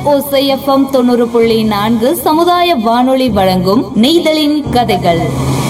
ஓசைஎஃப்எம் தொண்ணூறு புள்ளி நான்கு சமுதாய வானொலி வழங்கும் நெய்தலின் கதைகள்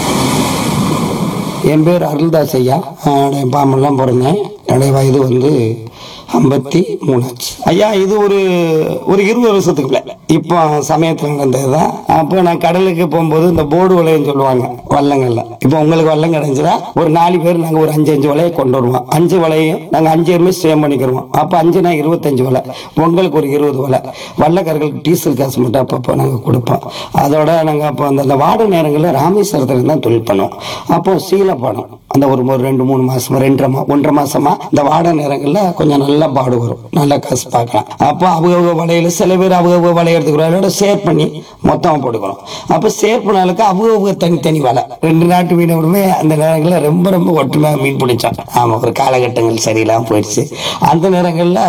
என் பேர் அருள்தாஸ் ஐயா நான் பாம்பெல்லாம் பிறந்தேன் என்னுடைய வயது வந்து ஐம்பத்தி மூணாச்சு ஐயா இது ஒரு ஒரு இருபது வருஷத்துக்கு மேல இப்போ சமயத்தில் நடந்தது தான் அப்போ நான் கடலுக்கு போகும்போது இந்த போர்டு வலைன்னு சொல்லுவாங்க வள்ளங்கள்ல இப்போ உங்களுக்கு வல்லம் கிடைஞ்சினா ஒரு நாலு பேர் நாங்கள் ஒரு அஞ்சு அஞ்சு வலையை கொண்டு வருவோம் அஞ்சு வலையும் நாங்கள் அஞ்சு பேருமே ஸ்டேம் பண்ணிக்கிறோம் அப்போ அஞ்சுனா இருபத்தஞ்சு வலை உங்களுக்கு ஒரு இருபது வலை வள்ளக்காரர்களுக்கு டீசல் காசு மட்டும் அப்பப்போ நாங்கள் கொடுப்போம் அதோட நாங்கள் அப்போ அந்த அந்த வாட நேரங்களில் ராமேஸ்வரத்தில் தான் தொழில் பண்ணுவோம் அப்போ சீலப்பாடம் அந்த ஒரு ஒரு ரெண்டு மூணு மாசமா ரெண்டரை மா ஒன்றரை மாசமா இந்த வாட நேரங்களில் கொஞ்சம் நல்லா பாடு வரும் நல்லா காசு பார்க்கலாம் அப்போ அவங்க வலையில சில பேர் அவங்க வலையை எடுத்துக்கிறோம் ஷேர் பண்ணி மொத்தமாக போட்டுக்கிறோம் அப்போ ஷேர் பண்ணாலுக்கு அவங்க தனித்தனி வலை ரெண்டு நாட்டு மீனவருமே அந்த நேரங்களில் ரொம்ப ரொம்ப ஒற்றுமையாக மீன் பிடிச்சோம் ஆமாம் ஒரு காலகட்டங்கள் சரியில்லாமல் போயிடுச்சு அந்த நேரங்களில்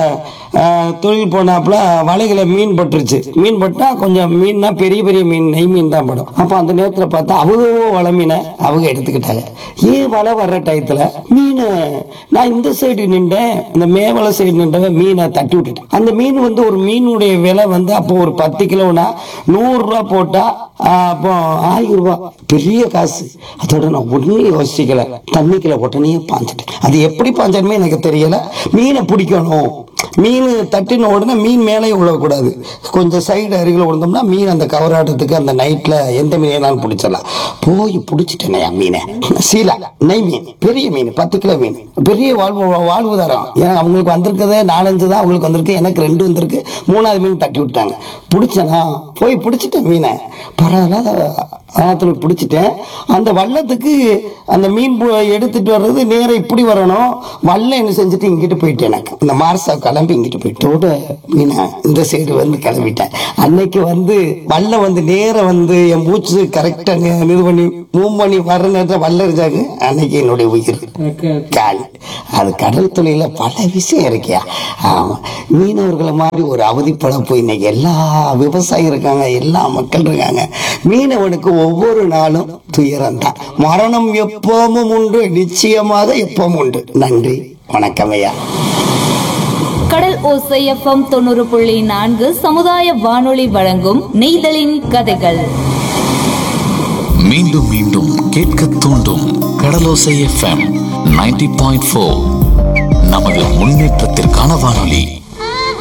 தொழில் போனாப்புல வலைகளை மீன் பட்டுருச்சு மீன் பட்டா கொஞ்சம் மீன்னா பெரிய பெரிய மீன் நெய் மீன் தான் படும் அப்போ அந்த நேரத்தில் பார்த்தா அவங்க வலை மீனை அவங்க எடுத்துக்கிட்டாங்க ஏன் வலை வர்ற டயத்தில் மீன் நான் இந்த சைடு நின்றேன் இந்த மேவலை சைடு நின்றவன் மீனை தட்டி விட்டுட்டேன் அந்த மீன் வந்து ஒரு மீனுடைய விலை வந்து அப்போ ஒரு பத்து கிலோனா நூறுரூவா போட்டா ஆஹ், அப்போ ஆயிரம் ரூபாய் பெரிய காசு அதோட நான் ஒன்றும் யோசிக்கல தண்ணிக்குள்ள உடனே பாஞ்சிட்டேன் அது எப்படி பாஞ்சாலுமே எனக்கு தெரியல மீனை பிடிக்கணும் மீன் தட்டின உடனே மீன் மேலே விழக்கூடாது கொஞ்சம் சைடு அருகில் விழுந்தோம்னா மீன் அந்த கவராட்டத்துக்கு அந்த நைட்டில் எந்த மீனாலும் பிடிச்சிடலாம் போய் பிடிச்சிட்டேனே மீனை சீலா நெய் மீன் பெரிய மீன் பத்து கிலோ மீன் பெரிய வாழ்வு வாழ்வுதாரம் ஏன்னா அவங்களுக்கு வந்திருக்கதே நாலஞ்சு தான் அவங்களுக்கு வந்திருக்கு எனக்கு ரெண்டு வந்திருக்கு மூணாவது மீன் தட்டி விட்டாங்க பிடிச்சனா போய் பிடிச்சிட்டேன் மீனை பரவாயில்ல ஆத்துல பிடிச்சிட்டேன் அந்த வள்ளத்துக்கு அந்த மீன் பு- எடுத்துட்டு வர்றது நேரா இப்படி வரணும் வல்லம் என்ன செஞ்சுட்டு இங்கிட்டு போயிட்டேன் எனக்கு இந்த மார்சா கிளம்பி இங்கிட்டு போயிட்டோட மீனா இந்த சைடு வந்து கிளம்பிட்டேன் அன்னைக்கு வந்து வல்லம் வந்து நேரா வந்து என் மூச்சு கரெக்டா இது பண்ணி மூவ் பண்ணி வர்ற நேரத்தில் வல்லம் இருந்தாங்க அன்னைக்கு என்னுடைய உயிர் கால் அது கடல் தொழில பல விஷயம் இருக்கியா ஆமா மீனவர்களை மாதிரி ஒரு அவதிப்பட இன்னைக்கு எல்லா விவசாயி இருக்காங்க எல்லா மக்கள் இருக்காங்க மீனவனுக்கு ஒவ்வொரு நாளும் துயரம் தான் மரணம் எப்பவும் உண்டு நிச்சயமாக எப்பவும் உண்டு நன்றி வணக்கம் ஐயா கடல் ஓசைஎஃப்எம் தொண்ணூறு புள்ளி நான்கு சமுதாய வானொலி வழங்கும் நெய்தலின் கதைகள் மீண்டும் மீண்டும் கேட்க தூண்டும் Kadalosai FM ninety point four நமது முன்னேற்றத்திற்கான வானொலி